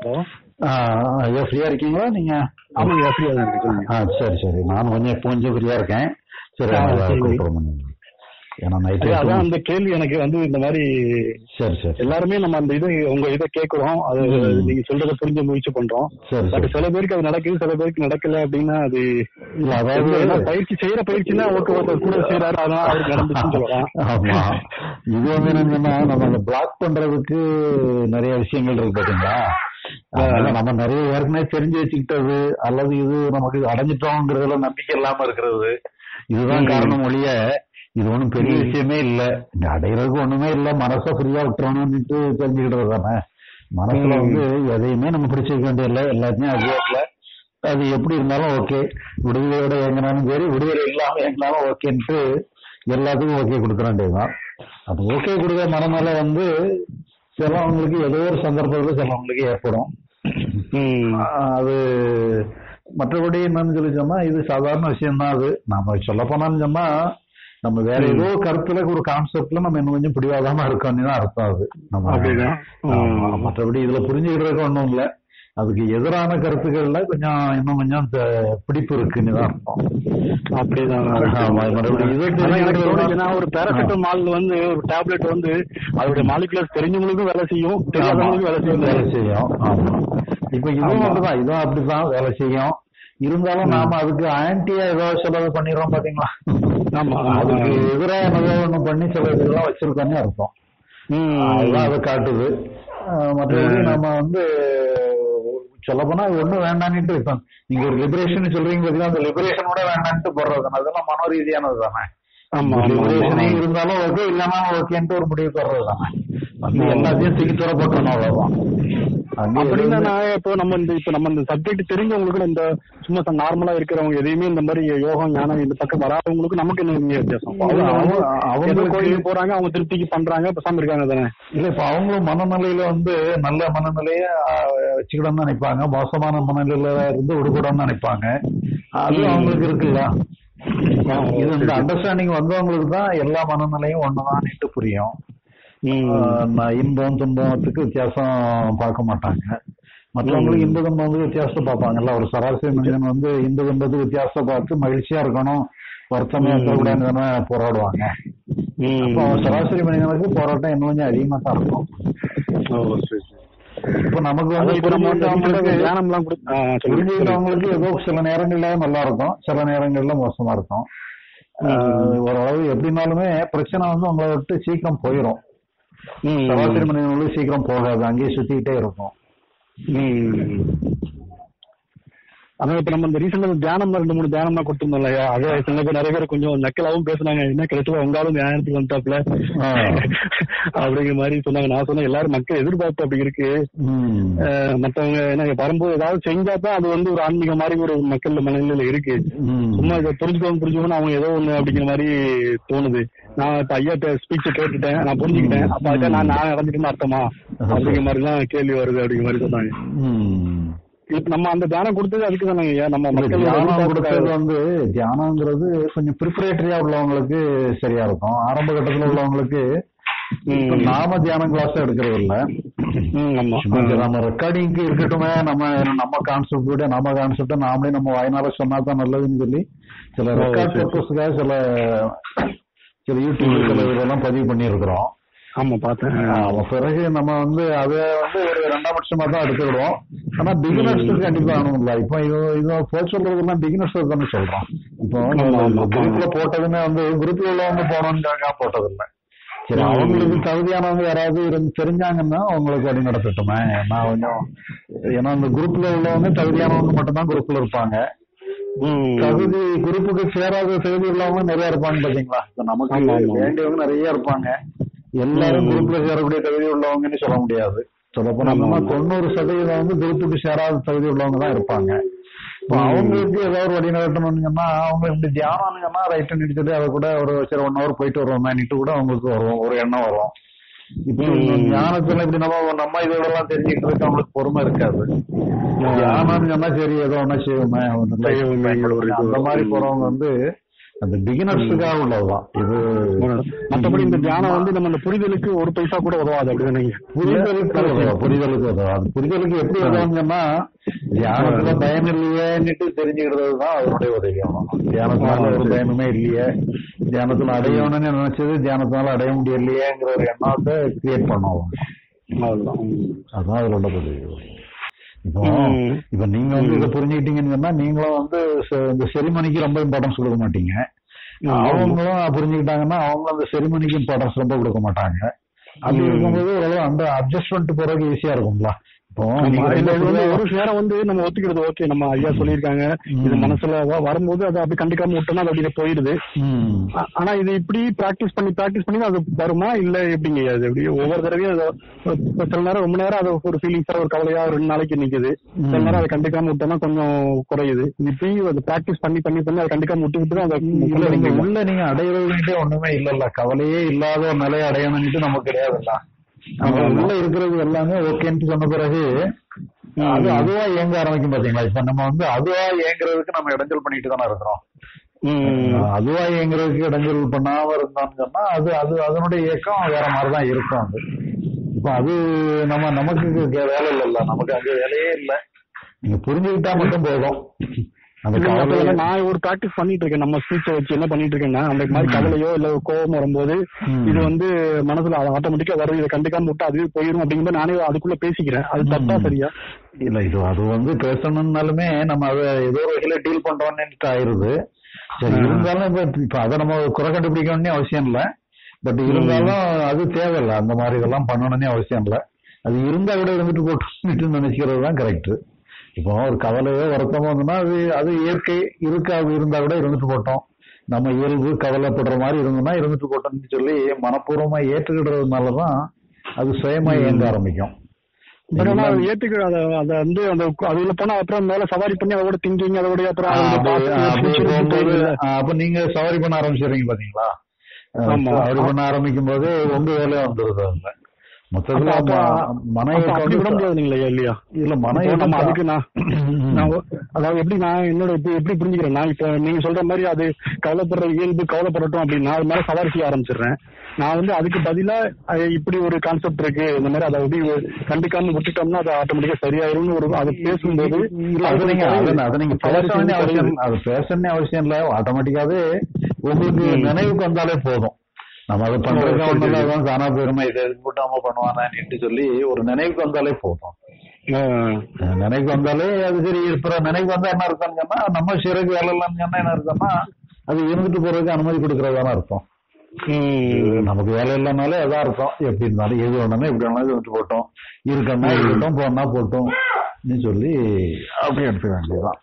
Hello ஐயா ஃப்ரீயா இருக்கீங்களா நீங்க ஆமாங்க ஃப்ரீயா தான் இருக்கு சொல்லுங்க ஆ சரி சரி நான் கொஞ்சம் இப்போ கொஞ்சம் ஃப்ரீயா இருக்கேன் சரி ஆ, அதை சரி. கூப்பிடுறோம் பண்ணுங்க. ஏன்னா நைட்டு ஐயா, அதான் அந்த கேள்வி எனக்கு வந்து இந்த மாதிரி சரி சரி எல்லாருமே நம்ம அந்த இது உங்க இதை கேட்கிறோம் அது ம். நீங்க சொல்றத புரிஞ்ச முயற்சி பண்றோம் சரி பட் சரி சில பேருக்கு அது நடக்குது சில பேருக்கு நடக்கல அப்படின்னா அது இல்ல ஏன்னா அதாவது பயிற்சி செய்யற பயிற்சினா ஓகே ஒருத்தர் கூட செய்யறாரு அதனால அவருக்கு நடந்துச்சுன்னு சொல்லலாம் ஆமா இது வந்து என்னன்னா நம்ம அந்த பிளாக் பண்றதுக்கு நிறைய விஷயங்கள் இருக்கு பாத்தீங்களா அதனால நம்ம நிறைய ஏற்கனவே தெரிஞ்சு வச்சுக்கிட்டது அல்லது இது நமக்கு அடைஞ்சிட்டோங்கிறதுல நம்பிக்கை இல்லாம இருக்கிறது இதுதான் ம். காரணம் ஒழிய இது ஒண்ணும் பெரிய ம். விஷயமே இல்ல இங்க அடையிறதுக்கு ஒண்ணுமே இல்ல மனசை ஃப்ரீயா விட்டுறணும்னுட்டு தெரிஞ்சுக்கிட்டது தானே மனசுல ம். வந்து எதையுமே நம்ம பிடிச்சிக்க வேண்டியதில்லை எல்லாத்தையும் அஜியாட்ல அது எப்படி இருந்தாலும் ஓகே விடுதலையோட இயங்கினாலும் சரி விடுதலை இல்லாம இயங்கினாலும் ஓகேன்ட்டு எல்லாத்துக்கும் ஓகே கொடுக்க வேண்டியதுதான் அப்ப ஓகே கொடுக்குற மனநிலை வந்து சிலவங்களுக்கு ஏதோ ஒரு சந்தர்ப்பத்தில் சிலவங்களுக்கு ஏற்படும் ம். ஆஹ் அது மற்றபடி என்னன்னு சொல்லி சொன்னா இது சாதாரண விஷயம் தான் அது நாம சொல்ல போனான்னு சொன்னா நம்ம வேற ம். ஏதோ கருத்துல ஒரு கான்செப்ட்ல நம்ம இன்னும் கொஞ்சம் பிடிவாதாம இருக்கோம்னு தான் அர்த்தம் அது நம்ம அப்படிதான் ஆமா. ம். மற்றபடி இதுல புரிஞ்சுக்கிறதுக்கு ஒண்ணும் இல்ல அதுக்கு எதிரான கருத்துக்கள்ல கொஞ்சம் இன்னும் கொஞ்சம் த- பிடிப்பு இருக்குன்னு தான் அர்த்தம் அப்படிதான் ஆமா, மறுபடியும் இதை ஆனா எனக்கு தெரிஞ்சுக்கிறதுனா- தோணுச்சுன்னா ஒரு பேராசிட்டமால் வந்து ஒரு டேப்லெட் வந்து அதோட மாலிகுலர்ஸ் தெரிஞ்சவங்களுக்கும் வேலை செய்யும் தெரியாதவங்களுக்கும் வேலை செய்யும் வேலை செய்யும் ஆமா இப்ப இதுவும் ஆமா. அப்படிதான் இதுவும் அப்படிதான் வேலை செய்யும் இருந்தாலும் ம். நாம அதுக்கு ஆன்டியா ஏதோ செலவு பண்ணிடுறோம் பாத்தீங்களா ஆமா அதுக்கு எதிராக ஏதோ ஒண்ணு பண்ணி சில இதெல்லாம் வச்சிருக்கோன்னே அர்த்தம் அதுதான் அதை காட்டுது அஹ் மற்றபடி ம். நம்ம வந்து சொல்ல போனா ஒண்ணும் வேண்டான்னுட்டு இப்ப நீங்க ஒரு லிபரேஷன் சொல்றீங்க பாத்தீங்கன்னா அந்த லிபரேஷன் கூட வேண்டான்ட்டு போடுறது தானே அதெல்லாம் மனோ ரீதியானது தானே ஆமா ஆமா, லிபரேஷனே ஆமா. இருந்தாலும் ஓகே இல்லைன்னா ஓகேன்ட்டு ஒரு முடிவு வர்றது தானே வந்து ஆமா. எல்லாத்தையும் தூக்கி தூர போட்டோம் அவ்வளவுதான் அங்கே அப்படின்னா இருந்து- நான் இப்போ நம்ம இந்த இப்போ நம்ம இந்த சப்ஜெக்ட் தெரிஞ்சவங்களுக்கு இந்த சும்மா நார்மலா இருக்கிறவங்க எதையுமே இந்த மாதிரி யோகம் ஞானம் இந்த பக்கம் வராதவங்களுக்கு நமக்கு என்ன இங்க வித்தியாசம் இல்ல, அவங்க அவங்க- வந்து ஏதோ அவங்களுக்கு- கோயிலுக்கு போறாங்க அவங்க திருப்திக்கு பண்றாங்க பேசாம இருக்காங்க தானே இல்ல இப்ப அவங்களும் மனநிலையில வந்து நல்ல மனநிலைய வச்சுக்கிடணும்னு நினைப்பாங்க மோசமான மனநிலையில இருந்து விடுபடணும்னு நினைப்பாங்க அது ம். அவங்களுக்கு இருக்குல்ல ஆ, இது இந்த சரி. அண்டர்ஸ்டாண்டிங் வந்தவங்களுக்கு தான் எல்லா மனநிலையும் ஒண்ணுதான்ட்டு புரியும் ம். ஆஹ் நான் இன்பம் துன்பத்துக்கு வித்தியாசம் பார்க்க மாட்டாங்க மற்றவங்களுக்கு ம். இன்ப துன்பம் வந்து வித்தியாசத்தை பார்ப்பாங்கல்ல ஒரு சராசரி மனிதன் வந்து இன்ப துன்பத்துக்கு வித்தியாசத்தை பார்த்து மகிழ்ச்சியா இருக்கணும் வருத்தமே ம். இருக்கக்கூடாதுன்னு தானே போராடுவாங்க ம். அப்போ சராசரி மனிதனுக்கு போராட்டம் இன்னும் கொஞ்சம் அதிகமா தான் இருக்கும் ஓ, சரி, சரி. இப்ப நமக்கு அதான் வந்து இப்போ நம்ம வந்து புரிஞ்சுக்கிட்டவங்களுக்கு தியானம்லாம் கொடு- ஆ, சொல்லுங்க, சொல்லுங்க. புரிஞ்சுக்கிட்டவங்களுக்கு ஏதோ சில நேரங்கள்ல நல்லா இருக்கும் சில நேரங்கள்ல மோசமா இருக்கும் ஆஹ் ஓரளவு எப்படினாலுமே பிரச்சனை வந்து உங்களை விட்டு சீக்கிரம் போயிடும் ம். சராசரி மனிதர்களுக்கு சீக்கிரம் போகாது அங்கேயே சுத்திக்கிட்டே இருக்கும் ம். அதான் இப்ப நம்ம இந்த ரீசெண்டா தியானம் ரெண்டு மூணு தியானம்லாம் கொடுத்துருந்தோம் இல்லையா அது சில பேர் நிறைய பேர் கொஞ்சம் நக்கலாவும் பேசுனாங்க என்ன கிடைச்சல உங்காலும் தியானத்துக்கு வந்துட்டாப்ல ஆ. அப்படிங்கிற மாதிரி சொன்னாங்க நான் சொன்னேன் எல்லாரும் மக்கள் எதிர்பார்ப்பு அப்படி இருக்கு ம். அஹ் மத்தவங்க என்ன வரும்போது ஏதாவது செஞ்சா தான் அது வந்து ஒரு ஆன்மீக மாதிரி ஒரு மக்கள் மனநிலையில இருக்கு ம். சும்மா இதை புரிஞ்சுக்கோங்க புரிஞ்சுக்கணும் அவங்க ஏதோ ஒண்ணு அப்படிங்கிற மாதிரி தோணுது நான் இப்ப ஐயா ஸ்பீச் கேட்டுட்டேன் நான் புரிஞ்சுக்கிட்டேன் அப்ப அதுக்கு நான் நான் நடந்துட்டேன்னு அர்த்தமா அப்படிங்கிற மாதிரி எல்லாம் கேள்வி வருது அப்படிங்கிற மாதிரி சொன்னாங்க ம். இப்ப நம்ம அந்த தியானம் கொடுத்தது அதுக்கு தானே ஐயா நம்ம இந்த மக்கள் தியானம் கொடுத்தது எதிர்பார்ப்புக்காக- வந்து தியானங்கிறது கொஞ்சம் ப்ரிப்பரேட்டரியா உள்ளவங்களுக்கு சரியா இருக்கும் ஆரம்ப கட்டத்துல உள்ளவங்களுக்கு இப்ப ம். நாம தியானம் கிளாஸ் எடுக்கிறது இல்ல ம், ஆமா சும்மா சரி, நம்ம ரெக்கார்டிங்க்கு இருக்கட்டுமே நம்ம நம்ம கான்செப்ட் விட நம்ம கான்செப்ட நாமளே நம்ம வாய்னால சொன்னா தான் நல்லதுன்னு சொல்லி சில ஓ, ரெக்கார்ட் சரி. பர்பஸ்க்காக சில சில யூடியூப் ம். சில இதெல்லாம் பதிவு பண்ணியிருக்கிறோம் ஆமா பார்த்தேன் ஆமா, பிறகு நம்ம வந்து அதை வந்து ஒரு ரெண்டாம் பட்சமா தான் எடுத்துக்கிடுவோம் ஆனா பிகினர்ஸ்க்கு கண்டிப்பா ஆகணும்ல இப்போ இது இது போய் சொல்றதெல்லாம் பிகினர்ஸ் தானே சொல்றோம் இப்போ ஆமா, ஆமா. குரூப்ல போட்டதுமே வந்து குரூப்ல உள்ளவங்க போனோம்னு போட்டது இல்ல சரி ம். அவங்களுக்கு தகுதியானவங்க யாராவது இருந்து தெரிஞ்சாங்கன்னா அவங்களுக்கு வழி நடத்தட்டுமே நான் கொஞ்சம் ஏன்னா அந்த குரூப்ல உள்ளவங்க தகுதியானவங்க மட்டும்தான் குரூப்ல இருப்பாங்க ம். தகுதி குரூப்புக்கு சேராத தகுதி உள்ளவங்க நிறைய இருப்பாங்க பாத்தீங்களா இப்ப நமக்கு ஆமா, ஆமா. வேண்டியவங்க நிறைய இருப்பாங்க எல்லாரும் ம். குரூப்ல சேரக்கூடிய தகுதி உள்ளவங்கன்னு சொல்ல முடியாது சொல்ல ஆமா, போனா ஆமா. தொண்ணூறு சதவீதம் வந்து குரூப்புக்கு சேராத தகுதி உள்ளவங்க தான் இருப்பாங்க இப்போ ம். அவங்களுக்கு ஏதாவது ஒரு வழி நடத்தணும்னு சொன்னா அவங்க இப்படி தியானம்னு சொன்னா ரைட்டு நிறுத்திட்டு அதை கூட ஒரு சரி ஒன் ஹவர் போயிட்டு வருவோமேனிட்டு கூட அவங்களுக்கு வரும் ஒரு எண்ணம் வரும் இப்படி ம். ஞானத்துல இப்படி நம்ம நம்ம இதெல்லாம் தெரிஞ்சுக்கிட்டு இருக்க அவங்களுக்கு பொறுமை இருக்காது தியானம்னு சொன்னா சரி ஏதோ ஒண்ணா செய்வோமே ஒண்ணு செய்வோமே, பயன்படுவோமே. ஒரு இது அந்த மாதிரி வரும். போறவங்க வந்து அந்த பிகினர்ஸுக்காக உள்ளதுதான் இது மத்தபடி இந்த தியானம் வந்து நம்ம இந்த புரிதலுக்கு ஒரு பைசா கூட உதவாது அப்படிதானே புரிதலுக்கு உதவும், புரிதலுக்கு உதவும் அது புரிதலுக்கு எப்படி உதவுங்கன்னா தியானத்துல பயம் இல்லையேன்னுட்டு தெரிஞ்சுக்கிறது தான் அதனுடைய உதவியாகும் தியானத்தினால ஒரு பயனுமே இல்லையே தியானத்துல அடையணும்னு நினைச்சது தியானத்தினால அடைய முடியலையேங்கிற ஒரு எண்ணத்தை கிரியேட் பண்ணுவோம் அவ்வளவுதான் ம். அதான் அதுல உள்ள உதவி இப்போ ம். இப்ப நீங்க வந்து இதை புரிஞ்சுக்கிட்டீங்கன்னு சொன்னா நீங்களும் வந்து செ- இந்த செரிமனிக்கு ரொம்ப இம்பார்ட்டன்ஸ் கொடுக்க மாட்டீங்க ஆமா. அவங்களும் புரிஞ்சுக்கிட்டாங்கன்னா அவங்களும் அந்த செரிமனிக்கு இம்பார்ட்டன்ஸ் ரொம்ப கொடுக்க மாட்டாங்க அப்படி ம். இருக்கும்போது ஓரளவு அந்த அட்ஜஸ்ட்மெண்ட் போறதுக்கு ஈஸியா இருக்கும்ல இப்போ ஆமா, நீங்க இல்ல, ரெண்டு இது வந்து பேரும் ஒரு நேரம் வந்து நம்ம ஒத்துக்கிறது ஓகே நம்ம ஐயா சொல்லியிருக்காங்க இது ம். மனசுல வ- வரும்போது அது அப்படி கண்டுக்காம விட்டோம்னா அது அப்படியே போயிடுது ம். ஆ- ஆனா இது இப்படி பிராக்டிஸ் பண்ணி பிராக்டிஸ் பண்ணி அது வருமா இல்ல எப்படிங்க ஐயா அது எப்படி ஒவ்வொரு தடவையும் அது இப்ப சில நேரம் ரொம்ப நேரம் அது ஒரு ஃபீலிங்ஸா ஒரு கவலையா ரெண்டு நாளைக்கு நிக்குது சில ம். நேரம் அதை கண்டுக்காம விட்டோம்னா கொஞ்சம் குறையுது இப்படி அது பிராக்டிஸ் பண்ணி பண்ணி பண்ணி அதை கண்டுக்காம விட்டு விட்டு தான் அதை இல்ல நீங்க கொண்டு உள்ள நீங்க அடையிறதுன்ட்டு ஒண்ணுமே இல்லல்ல கவலையே இல்லாத ஒரு நிலையை அடையணும்ட்டு நமக்கு கிடையாதுல்ல நம்ம ஆமா. உள்ள இருக்கிறது எல்லாமே ஓகேன்னு சொன்ன பிறகு ம். அது அதுவா இயங்க ஆரம்பிக்கும் பாத்தீங்களா இப்ப நம்ம வந்து அதுவா இயங்குறதுக்கு நம்ம இடைஞ்சல் பண்ணிட்டு தானே இருக்கிறோம் ம். அதுவா இயங்குறதுக்கு இடைஞ்சல் பண்ணாம இருந்தோம்னு சொன்னா அது அது அதனுடைய இயக்கம் வேற மாதிரிதான் இருக்கும் அது இப்ப அது நம்ம நமக்கு இங்க வேலை இல்லைல்ல நமக்கு அங்க வேலையே இல்லை நீங்க புரிஞ்சுக்கிட்டா மட்டும் போதும் அந்த இல்ல, கவலை இல்ல, நான் ஒரு பிராக்டிஸ் பண்ணிட்டு இருக்கேன் நம்ம ஸ்பீச்சை வச்சு என்ன பண்ணிட்டு இருக்கேன்னா அந்த மாதிரி கவலையோ இல்ல கோபம் வரும்போது ம். இது வந்து மனசுல ஆட்டோமேட்டிக்கா வரும் இதை கண்டுக்காம விட்டா அதுவே போயிடும் அப்படிங்கும்போது நானே அதுக்குள்ள பேசிக்கிறேன் அது தப்பா ம். சரியா இல்ல இது அது வந்து பேசணும்னாலுமே நம்ம அதை ஏதோ ஒரு வகையில டீல் பண்றோம்னு ஆயிருது சரி ஆ. இருந்தாலும் இப்ப இப்ப அதை நம்ம குறை கண்டுபிடிக்கணும்னே அவசியம் இல்ல பட் இருந்தாலும் அது தேவையில்ல அந்த மாதிரி இதெல்லாம் பண்ணணும்னே அவசியம் இல்ல அது இருந்தா கூட இருந்துட்டு போட்டு நினைக்கிறது தான் கரெக்ட் இப்போ ஒரு கவலையோ வருத்தமோ வந்துன்னா அது அது இயற்கை இருக்கா அது இருந்தா கூட இருந்துட்டு போட்டோம் நம்ம இயல்பு கவலைப்படுற மாதிரி இருந்தோம்னா இருந்துட்டு போட்டோம்னு சொல்லி மனப்பூர்வமா ஏற்றுக்கிடுறதுனாலதான் அது சுயமா இயங்க ஆரம்பிக்கும் பட் ஆனா அதை ஏத்துக்க அதை அதை வந்து அந்த அதுல போனா அப்புறம் மேல சவாரி பண்ணி அதோட திங்கிங் அதோட அப்புறம் அதை அப்படி- பார்த்து அப்படி future க்கு போகும்போது, போயிடுது. ஆ, அப்ப நீங்க சவாரி பண்ண ஆரம்பிச்சிடுறீங்க பாத்தீங்களா அஹ் ஆமா. சவாரி பண்ண ஆரம்பிக்கும் போது உங்க வேலையா வந்துருது அதுல மொத்தத்துல அப்ப- ம- மன அப்ப அப்படி விட இயக்கம் முடியாது இல்லையா இல்லையா இல்ல மன இப்போ நம்ம இயக்கம் அதுக்கு நான் நான் ஒ- அதாவது எப்படி நான் என்னோட இப்ப எப்படி புரிஞ்சுக்கிறேன் நான் இப்ப நீங்க சொல்ற மாதிரி அது கவலைப்படுற இயல்பு கவலைப்படட்டும் அப்படின்னு அது மேல சவாரி செய்ய ஆரம்பிச்சிடுறேன் நான் வந்து அதுக்கு பதிலா அஹ், இப்படி ஒரு கான்செப்ட் இருக்கு இந்த மாதிரி அதை எப்படி கண்டுக்காம விட்டுட்டோம்னா அது ஆட்டோமேட்டிக்கா சரியாயிரும்னு ஒரு அதை பேசும்போது இல்ல, அது நீங்க அதை அதை நீங்க பேச சவாரி வேண்டிய செய்ய அவசியம் இல்ல. அது பேச வேண்டிய அவசியம் இல்ல ஆட்டோமேட்டிக்காவே உங்களுக்கு ம். நினைவுக்கு வந்தாலே போதும் நம்ம அதை பண்றதுக்கு சரி, ஒண்ணும் இல்ல, சரி. அதான் தானா போயிருமா இதை எதுக்கு போட்டு அம்மா பண்ணுவானான்னு சொல்லி ஒரு நினைவுக்கு வந்தாலே போதும் அஹ், நினைக்கு வந்தாலே அது சரி இருக்கிற நினைக்கு வந்தா என்ன அர்த்தம்னு சொன்னா நம்ம சிறகு வேலை இல்லைன்னு சொன்னா என்ன அர்த்தம்னா அது இருந்துட்டு போறதுக்கு அனுமதி கொடுக்கறதான அர்த்தம் ம். நமக்கு வேலை இல்லைனாலே அதான் அர்த்தம் எப்படி இருந்தாலும் எது வேணாலும் எப்படி வேணாலும் இருந்துட்டு போட்டோம் இருக்கன்னா இருக்கட்டும் போனா போட்டோம் சொல்லி அப்படி எடுத்துக்க வேண்டியதுதான்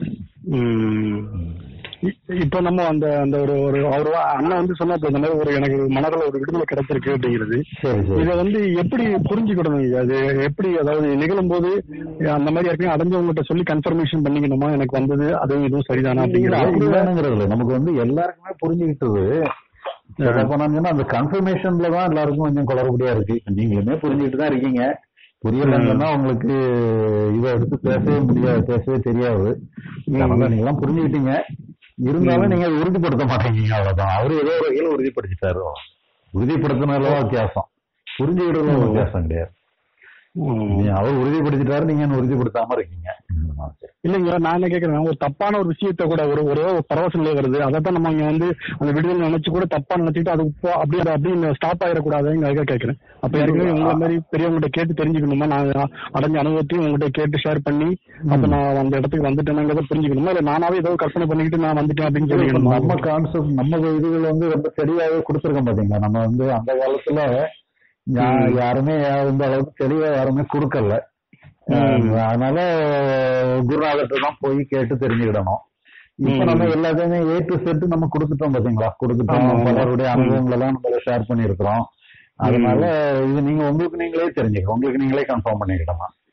ம். இ- இப்ப நம்ம அந்த அந்த ஒரு ஒரு அவர் அண்ணன் வந்து சொன்னாப்ல இந்த மாதிரி ஒரு எனக்கு மனதுல ஒரு விடுதலை கிடைச்சிருக்கு அப்படிங்கிறது சரி சரி இத வந்து எப்படி புரிஞ்சுக்கிடணும் ஐயா? அது எப்படி அதாவது நிகழும் போது அந்த மாதிரி ஏற்கனவே அடைஞ்சவங்ககிட்ட சொல்லி கன்ஃபர்மேஷன் பண்ணிக்கணுமா எனக்கு வந்தது அதுவும் இதுவும் சரிதானா இல்ல, அப்படி அப்படிங்கிறது வேணுங்கிறது இல்ல. நமக்கு வந்து எல்லாருக்குமே புரிஞ்சுக்கிட்டது சொல்ல போனாங்கன்னா அந்த கன்ஃபர்மேஷன்ல தான் எல்லாருக்கும் கொஞ்சம் குளறுபடியா இருக்கு இப்ப நீங்களுமே புரிஞ்சுக்கிட்டு தான் இருக்கீங்க புரியலன்னு சொன்னா உங்களுக்கு இதை எடுத்து பேசவே முடியாது பேசவே தெரியாது அதனால நீங்க எல்லாம் புரிஞ்சுக்கிட்டீங்க இருந்தாலும் நீங்க அதை உறுதிப்படுத்த மாட்டேங்கீங்க அவ்வளவுதான் அவரு ஏதோ ஒரு வகையில உறுதிப்படுத்திட்டாரு உறுதிப்படுத்தினதுல வித்தியாசம் புரிஞ்சுக்கிட்டதுல வித்தியாசம் கிடையாது ம். நீ அவர் உறுதிப்படுத்திட்டாரு நீங்க இன்னும் உறுதிப்படுத்தாம இருக்கீங்க ம், சரி. இல்லைங்க நான் என்ன கேக்குறேன் ஒரு தப்பான ஒரு விஷயத்த கூட ஒரு ஒரே ஒரு பரவச நிலை வருது அதைத்தான் நம்ம இங்க வந்து அந்த விடுதலை நினைச்சு கூட தப்பா நினைச்சிட்டு அது இப்போ அப்படியே அது அப்படியே ஸ்டாப் ஆயிடக்கூடாதுங்க அதுக்காக கேக்குறேன் அப்ப ஏற்கனவே உங்களை மாதிரி பெரியவங்ககிட்ட கேட்டு தெரிஞ்சுக்கணுமா நான் அடைஞ்ச அனுபவத்தையும் உங்ககிட்ட கேட்டு ஷேர் பண்ணி அப்ப நான் அந்த இடத்துக்கு வந்துட்டேனாங்கிறத புரிஞ்சுக்கணுமா இல்ல நானாவே ஏதோ கற்பனை பண்ணிக்கிட்டு நான் வந்துட்டேன் அப்படின்னு இப்ப சொல்லிக்கணுமா நம்ம கான்செப்ட் நம்ம இதுகள் வந்து ரொம்ப தெளிவாகவே கொடுத்துருக்கோம் பாத்தீங்களா நம்ம வந்து அந்த காலத்துல யா- ம். யாருமே இந்த அளவுக்கு தெளிவா யாருமே கொடுக்கல ம். அதனால குருநாதர்கிட்ட தான் போய் கேட்டு தெரிஞ்சுக்கிடணும் இப்ப ம். நம்ம எல்லாத்தையுமே ஏ டு செட் நம்ம கொடுத்துட்டோம் பாத்தீங்களா கொடுத்துட்டோம் ஆமா, ஆமா. பலருடைய ம். அனுபவங்கள் எல்லாம் நம்ம ஷேர் பண்ணியிருக்கிறோம் அதனால இது நீங்க உங்களுக்கு நீங்களே தெரிஞ்சுக்கலாம் உங்களுக்கு நீங்களே கன்ஃபார்ம் பண்ணிக்கிடலாம்